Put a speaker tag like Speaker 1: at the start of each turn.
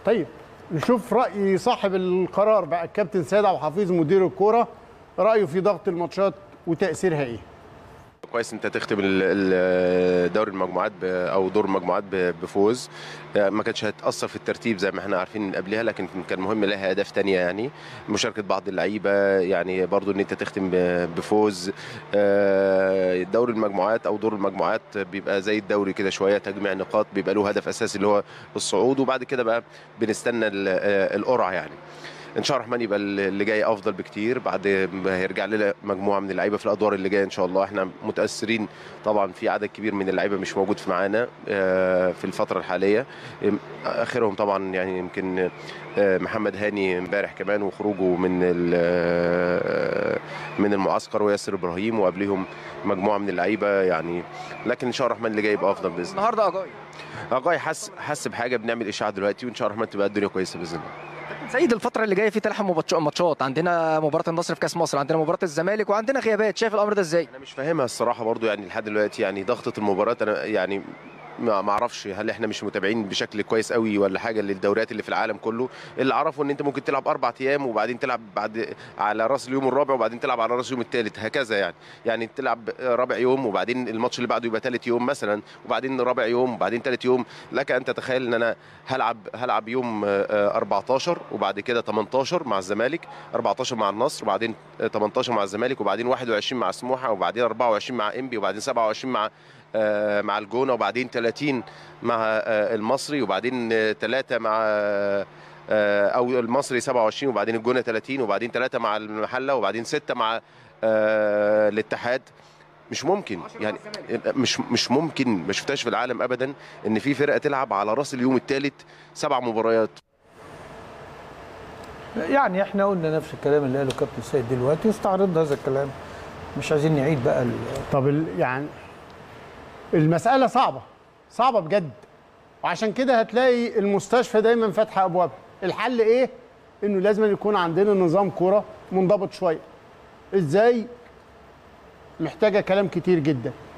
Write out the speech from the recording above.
Speaker 1: طيب نشوف راي صاحب القرار بقى الكابتن سيد عبد الحفيظ مدير الكوره رايه في ضغط الماتشات وتاثيرها ايه
Speaker 2: كويس انت تختم ال- ال- دوري المجموعات ب- او دور المجموعات ب- بفوز ما كانتش هتاثر في الترتيب زي ما احنا عارفين من قبلها لكن كان مهم لها اهداف تانية يعني مشاركه بعض اللعيبه يعني برضو ان انت تختم ب- بفوز آه، دوري المجموعات او دور المجموعات بيبقى زي الدوري كده شويه تجميع نقاط بيبقى له هدف اساسي اللي هو الصعود وبعد كده بقى بنستنى ال- آه، القرعه يعني ان شاء الله الرحمن يبقى اللي جاي افضل بكتير بعد ما هيرجع لنا مجموعه من اللعيبه في الادوار اللي جايه ان شاء الله احنا متاثرين طبعا في عدد كبير من اللعيبه مش موجود في معانا آه، في الفتره الحاليه آم، اخرهم طبعا يعني يمكن آه، محمد هاني امبارح كمان وخروجه من ال- آه، من المعسكر وياسر ابراهيم وقبلهم مجموعه من اللعيبه يعني لكن ان شاء الله الرحمن اللي جاي يبقى افضل باذن الله
Speaker 3: النهارده اجاي
Speaker 2: اجاي حس حس بحاجه بنعمل اشاعه دلوقتي وان شاء الله الرحمن تبقى الدنيا كويسه باذن الله
Speaker 3: سيد الفتره اللي جايه في تلحم مباتش- ماتشات عندنا مباراه النصر في كاس مصر عندنا مباراه الزمالك وعندنا غيابات شايف الامر ده ازاي
Speaker 2: انا مش فاهمها الصراحه برضو يعني لحد دلوقتي يعني ضغطه المباراه انا يعني ما ما اعرفش هل احنا مش متابعين بشكل كويس قوي ولا حاجه للدوريات اللي في العالم كله اللي اعرفه ان انت ممكن تلعب اربع ايام وبعدين تلعب بعد على راس اليوم الرابع وبعدين تلعب على راس اليوم الثالث هكذا يعني يعني تلعب رابع يوم وبعدين الماتش اللي بعده يبقى ثالث يوم مثلا وبعدين رابع يوم وبعدين ثالث يوم لك ان تتخيل ان انا هلعب هلعب يوم آه، آه، 14 وبعد كده 18 مع الزمالك 14 مع النصر وبعدين آه، 18 مع الزمالك وبعدين 21 مع سموحه وبعدين 24 مع انبي وبعدين 27 مع آه، مع الجونه وبعدين 30 مع آه، المصري وبعدين 3 مع آه، او المصري 27 وبعدين الجونه 30 وبعدين 3 مع المحله وبعدين 6 مع آه، الاتحاد مش ممكن يعني مش مش ممكن ما شفتهاش في العالم ابدا ان في فرقه تلعب على راس اليوم الثالث سبع مباريات
Speaker 4: يعني احنا قلنا نفس الكلام اللي قاله كابتن سيد دلوقتي واستعرضنا هذا الكلام مش عايزين نعيد بقى ال-
Speaker 1: طب ال- يعني المسألة صعبة صعبة بجد وعشان كده هتلاقي المستشفى دايما فاتحة أبوابها الحل إيه؟ إنه لازم يكون عندنا نظام كرة منضبط شوية إزاي؟ محتاجة كلام كتير جدا